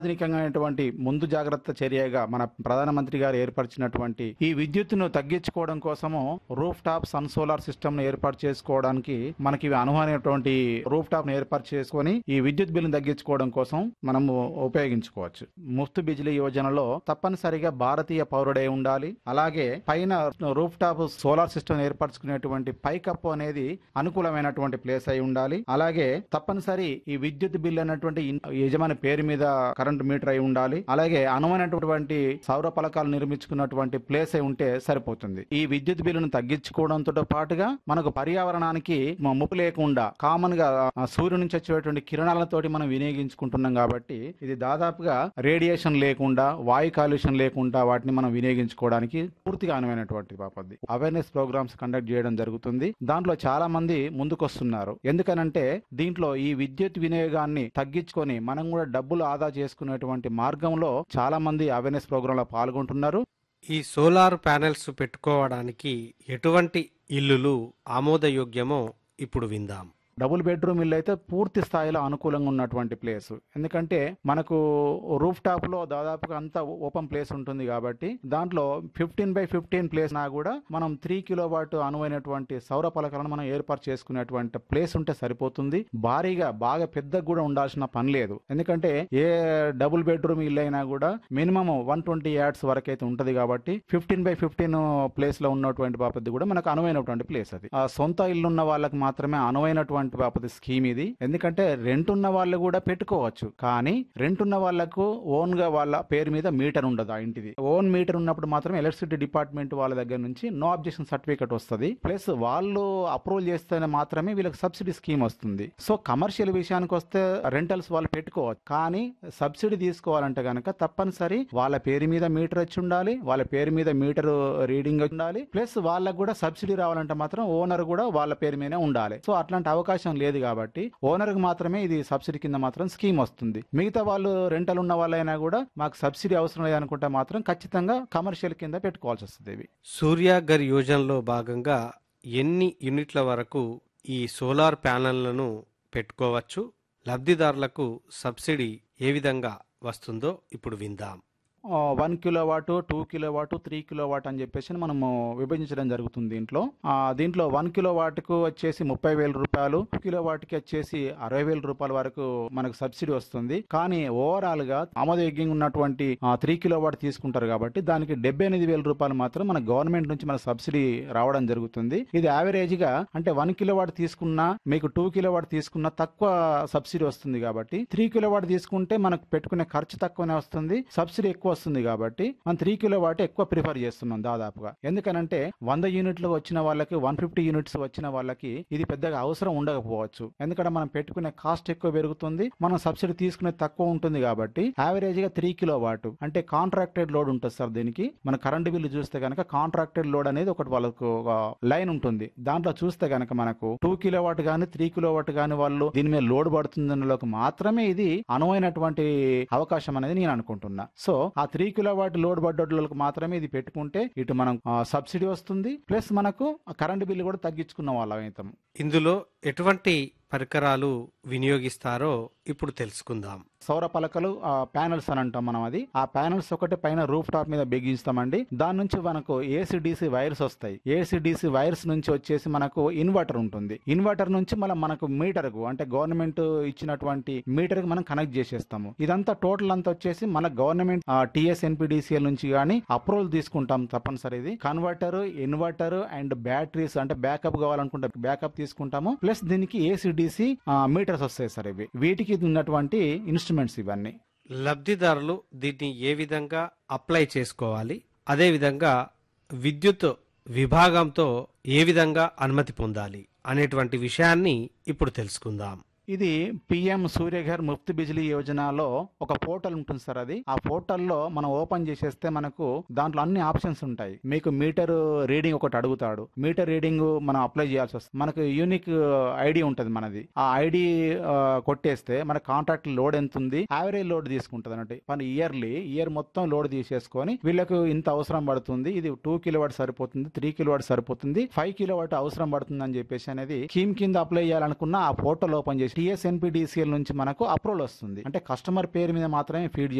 ఆధునికమైనటువంటి ముందు జాగ్రత్త చర్యగా మన ప్రధానమంత్రి గారు ఏర్పరిచినటువంటి ఈ విద్యుత్తును తగ్గించుకోవడం కోసము roof top sun solar system ను ఏర్పాటు చేసుకోవడానికి మనకి ఇవి అనువైనటువంటి రూఫ్ టాప్ ను ఏర్పాటు చేసుకొని ఈ విద్యుత్ బిల్లును తగ్గించుకోవడం కోసం మనము ఉపయోగించుకోవచ్చు ముఫ్త్ బిజిలీ యోజనలో తప్పనిసరిగా భారతీయ పౌరుడై ఉండాలి అలాగే పైన రూఫ్ టాప్ సోలార్ సిస్టమ్ ఏర్పరచుకునేటువంటి పైకప్పు అనేది అనుకూలమైనటువంటి ప్లేస్ అయి ఉండాలి అలాగే తప్పనిసరి ఈ విద్యుత్ బిల్ అన్నటువంటి ఇన్- యజమాని పేరు మీద కరెంట్ మీటర్ అయి ఉండాలి అలాగే అనువైనటువంటి సౌర పలకాలు నిర్మించుకున్నటువంటి ప్లేస్ అయి ఉంటే సరిపోతుంది ఈ విద్యుత్ బిల్లును తగ్గించుకోవడంతో పాటుగా మనకు పర్యావరణానికి మ- ముప్పు లేకుండా కామన్ గా ఆ, సూర్యుడి నుంచి వచ్చేటువంటి కిరణాలతోటి మనం వినియోగించుకుంటున్నాం కాబట్టి ఇది దాదాపుగా రేడియేషన్ లేకుండా వాయు కాలుష్యం లేకుండా వాటిని మనం వినియోగించుకోవడానికి పూర్తిగా అనువైనటువంటి పద్ధతి అవేర్నెస్ ప్రోగ్రామ్స్ కండక్ట్ చేయడం జరుగుతుంది దాంట్లో చాలా మంది ముందుకొస్తున్నారు ఎందుకనంటే దీంట్లో ఈ విద్యుత్ వినియోగాన్ని తగ్గించుకొని మనం కూడా డబ్బులు ఆదా చేసుకునేటువంటి మార్గంలో చాలా మంది అవేర్నెస్ ప్రోగ్రామ్ లో పాల్గొంటున్నారు ఈ సోలార్ ప్యానెల్స్ పెట్టుకోవడానికి ఎటువంటి ఇల్లులు ఆమోదయోగ్యమో ఇప్పుడు విందాం డబుల్ బెడ్రూమ్ ఇల్లు అయితే పూర్తి స్థాయిలో అనుకూలంగా ఉన్నటువంటి ప్లేస్ ఎందుకంటే మనకు రూఫ్ టాప్ లో దాదాపుగా అంతా ఓపెన్ ప్లేస్ ఉంటుంది కాబట్టి దాంట్లో ఫిఫ్టీన్ బై ఫిఫ్టీన్ ప్లేస్ నా కూడా మనం త్రీ కిలో వాట్ అనువైనటువంటి సౌర పలకలను మనం ఏర్పాటు చేసుకునేటువంటి ప్లేస్ ఉంటే సరిపోతుంది భారీగా బాగా పెద్దగా కూడా ఉండాల్సిన పని లేదు ఎందుకంటే ఏ డబుల్ బెడ్రూమ్ ఇల్లు అయినా కూడా మినిమం వన్ ట్వంటీ యాడ్స్ వరకు అయితే ఉంటది కాబట్టి ఫిఫ్టీన్ బై ఫిఫ్టీన్ ప్లేస్ లో ఉన్నటువంటి బాపతి కూడా మనకు అనువైనటువంటి ప్లేస్ అది ఆ సొంత ఇల్లు ఉన్న వాళ్ళకి మాత్రమే అనువైనటువంటి బాపతి స్కీమ్ ఇది ఎందుకంటే రెంట్ ఉన్న వాళ్ళు కూడా పెట్టుకోవచ్చు కానీ రెంట్ ఉన్న వాళ్ళకు ఓన్ గా వాళ్ళ పేరు మీద మీటర్ ఉండదు ఆ ఇంటిది ఓన్ మీటర్ ఉన్నప్పుడు మాత్రం ఎలక్ట్రిసిటీ డిపార్ట్మెంట్ వాళ్ళ దగ్గర నుంచి నో అబ్జెక్షన్ సర్టిఫికేట్ వస్తుంది ప్లస్ వాళ్ళు అప్రూవల్ చేస్తేనే మాత్రమే వీళ్ళకి సబ్సిడీ స్కీమ్ వస్తుంది సో కమర్షియల్ విషయానికి వస్తే రెంటల్స్ వాళ్ళు పెట్టుకోవచ్చు కానీ సబ్సిడీ తీసుకోవాలంటే కనుక తప్పనిసరి వాళ్ళ పేరు మీద మీటర్ వచ్చి ఉండాలి వాళ్ళ పేరు మీద మీటర్ రీడింగ్ ఉండాలి ప్లస్ వాళ్ళకు కూడా సబ్సిడీ రావాలంటే మాత్రం ఓనర్ కూడా వాళ్ళ పేరు మీదనే ఉండాలి సో అట్లాంటి అవకాశం లేదు కాబట్టి ఓనర్ కి మాత్రమే ఇది సబ్సిడీ కింద మాత్రం స్కీమ్ వస్తుంది మిగతా వాళ్ళు రెంటల్ ఉన్న వాళ్ళైనా కూడా మాకు సబ్సిడీ అవసరం లేదనుకుంటే మాత్రం ఖచ్చితంగా కమర్షియల్ కింద పెట్టుకోవాల్సి వస్తుంది ఇవి సూర్యాగర్ యోజనలో భాగంగా ఎన్ని యూనిట్ల వరకు ఈ సోలార్ ప్యానెళ్లను పెట్టుకోవచ్చు లబ్ధిదారులకు సబ్సిడీ ఏ విధంగా వస్తుందో ఇప్పుడు విందాం one kilowatt two kilowatt three kilowatt అని చెప్పేసి మనము విభజించడం జరుగుతుంది దీంట్లో ఆ, దీంట్లో వన్ కిలో వాట్కు వచ్చేసి ముప్పై వేల రూపాయలు టూ కిలో వాట్కి వచ్చేసి అరవై వేల రూపాయల వరకు మనకు సబ్సిడీ వస్తుంది కానీ ఓవరాల్ గా ఆమోదయోగ్యంగా ఉన్నటువంటి త్రీ కిలో వాట్ తీసుకుంటారు కాబట్టి దానికి డెబ్బై ఎనిమిది వేల రూపాయలు మాత్రం మన గవర్నమెంట్ నుంచి మన సబ్సిడీ రావడం జరుగుతుంది ఇది యావరేజ్ గా అంటే వన్ కిలో వాట్ తీసుకున్నా మీకు టూ కిలో వాట్ తీసుకున్నా తక్కువ సబ్సిడీ వస్తుంది కాబట్టి త్రీ కిలో వాట్ తీసుకుంటే మనకు పెట్టుకునే ఖర్చు తక్కువనే వస్తుంది సబ్సిడీ ఎక్కువ వస్తుంది కాబట్టి మనం త్రీ కిలో వాట్ ఎక్కువ ప్రిఫర్ చేస్తున్నాం దాదాపుగా ఎందుకనంటే వంద యూనిట్లు వచ్చిన వాళ్ళకి వన్ ఫిఫ్టీ యూనిట్స్ వచ్చిన వాళ్ళకి ఇది పెద్దగా అవసరం ఉండకపోవచ్చు ఎందుకంటే మనం పెట్టుకునే కాస్ట్ ఎక్కువ పెరుగుతుంది మనం సబ్సిడీ తీసుకునే తక్కువ ఉంటుంది కాబట్టి యావరేజ్ గా త్రీ కిలో వాట్ అంటే కాంట్రాక్టెడ్ లోడ్ ఉంటుంది సార్ దీనికి మన కరెంట్ బిల్లు చూస్తే కనుక కాంట్రాక్టెడ్ లోడ్ అనేది ఒకటి వాళ్ళకు ఒక లైన్ ఉంటుంది దాంట్లో చూస్తే కనుక మనకు టూ కిలో వాట్ గానీ త్రీ కిలో వాట్ గానీ వాళ్ళు దీని మీద లోడ్ పడుతుందన్నలోకి మాత్రమే ఇది అనువైనటువంటి అవకాశం అనేది నేను అనుకుంటున్నా సో ఆ త్రీ కిలో వాట్ లోడ్ పడ్డోళ్ళకి మాత్రమే ఇది పెట్టుకుంటే ఇటు మనం ఆ, సబ్సిడీ వస్తుంది ప్లస్ మనకు కరెంట్ బిల్లు కూడా తగ్గించుకున్న వాళ్ళం అవుతాం ఇందులో ఎటువంటి పరికరాలు వినియోగిస్తారో ఇప్పుడు తెలుసుకుందాం సౌర పలకలు ప్యానల్స్ అని అంటాం మనం అది ఆ ప్యానల్స్ ఒకటి పైన రూఫ్ టాప్ మీద బిగిస్తామండి దాని నుంచి మనకు ఏసీడీసీ వైర్స్ వస్తాయి ఏసీడీసీ వైర్స్ నుంచి వచ్చేసి మనకు ఇన్వర్టర్ ఉంటుంది ఇన్వర్టర్ నుంచి మళ్ళీ మనకు మీటర్ కు అంటే గవర్నమెంట్ ఇచ్చినటువంటి మీటర్ కి మనం కనెక్ట్ చేసేస్తాము ఇదంతా టోటల్ అంతా వచ్చేసి మన గవర్నమెంట్ టిఎస్ ఎన్పిడిసిఎల్ నుంచి కానీ అప్రూవల్ తీసుకుంటాం తప్పనిసరి ఇది కన్వర్టర్ ఇన్వర్టర్ అండ్ బ్యాటరీస్ అంటే బ్యాకప్ కావాలనుకుంటే బ్యాకప్ తీసుకుంటాము ప్లస్ దీనికి ఏసీడీసీ మీటర్స్ వస్తాయి సార్ ఇవి వీటికి ఉన్నటువంటి ఇన్స్ట్రుమెంట్స్ ఇవన్నీ లబ్ధిదారులు దీన్ని ఏ విధంగా అప్లై చేసుకోవాలి అదేవిధంగా విద్యుత్ విభాగంతో ఏ విధంగా అనుమతి పొందాలి అనేటువంటి విషయాన్ని ఇప్పుడు తెలుసుకుందాం ఇది పిఎం సూర్యఘర్ ముఫ్త్ బిజిలీ యోజనలో ఒక పోర్టల్ ఉంటుంది సార్ అది ఆ పోర్టల్లో మనం ఓపెన్ చేసేస్తే మనకు దాంట్లో అన్ని ఆప్షన్స్ ఉంటాయి మీకు మీటర్ రీడింగ్ ఒకటి అడుగుతాడు మీటర్ రీడింగ్ మనం అప్లై చేయాల్సి వస్తుంది మనకు యూనిక్ ఐడి ఉంటుంది మనది ఆ ఐడి కొట్టేస్తే మన కాంట్రాక్ట్ లోడ్ ఎంత ఉంది యావరేజ్ లోడ్ తీసుకుంటుంది అన్నట్టు మన ఇయర్లీ ఇయర్ మొత్తం లోడ్ తీసేసుకొని వీళ్ళకు ఇంత అవసరం పడుతుంది ఇది టూ కిలో వాట్ సరిపోతుంది త్రీ కిలో వాట్ సరిపోతుంది ఫైవ్ కిలో వాట్ అవసరం పడుతుంది అని చెప్పేసి అనేది స్కీమ్ కింద అప్లై చేయాలనుకున్న ఆ పోర్టల్ ఓపెన్ చేసి టిఎస్ఎన్పిడిసిఎల్ నుంచి మనకు అప్రూవల్ వస్తుంది అంటే కస్టమర్ పేరు మీద మాత్రమే ఫీడ్